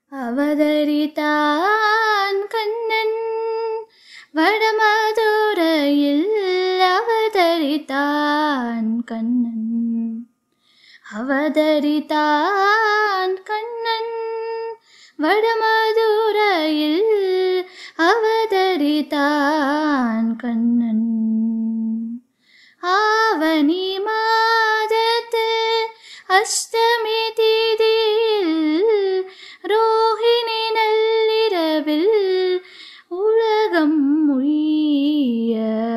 அவதரித்தான் கண்ணன் வடமதுரையில் அவதரித்தான் கண்ணன் அவதரித்தான் கண்ணன் வடமதுரையில் அவதரித்தான் கண்ணன் ஆவணி மாதத்து அஷ்டமி தீதியில் ரோஹிணி நள்ளிரவில் உலகம் உய்ய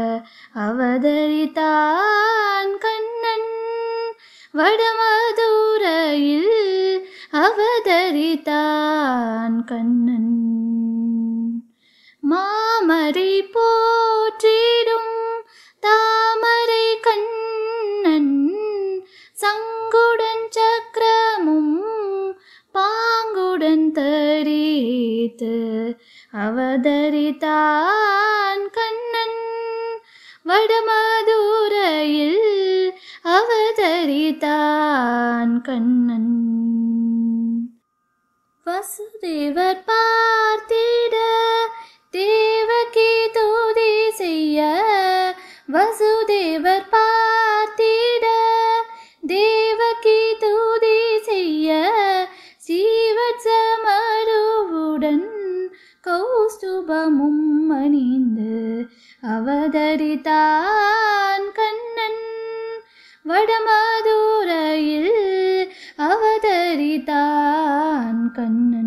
அவதரித்தான் கண்ணன் வடமதுரையில் அவதரித்தான் கண்ணன் மாமரை போற்றிடும் தாமரை கண்ணன் சங்குடன் சக்கரமும் பாங்குடன் தரித்து அவதரித்தான் கண்ணன் வடமதுரையில் அவதரித்தான் கண்ணன் வசுதேவர் பார்த்திட தேவகி தூதி செய்ய வசுதேவர் பார்த்திட தேவகி தூதி செய்ய சீவத்சமருவுடன் கௌஸ்துபமும் அணிந்து அவதரித்தான் கண்ணன் வடமதுரையில் அவதரித்தான் கண்ணன்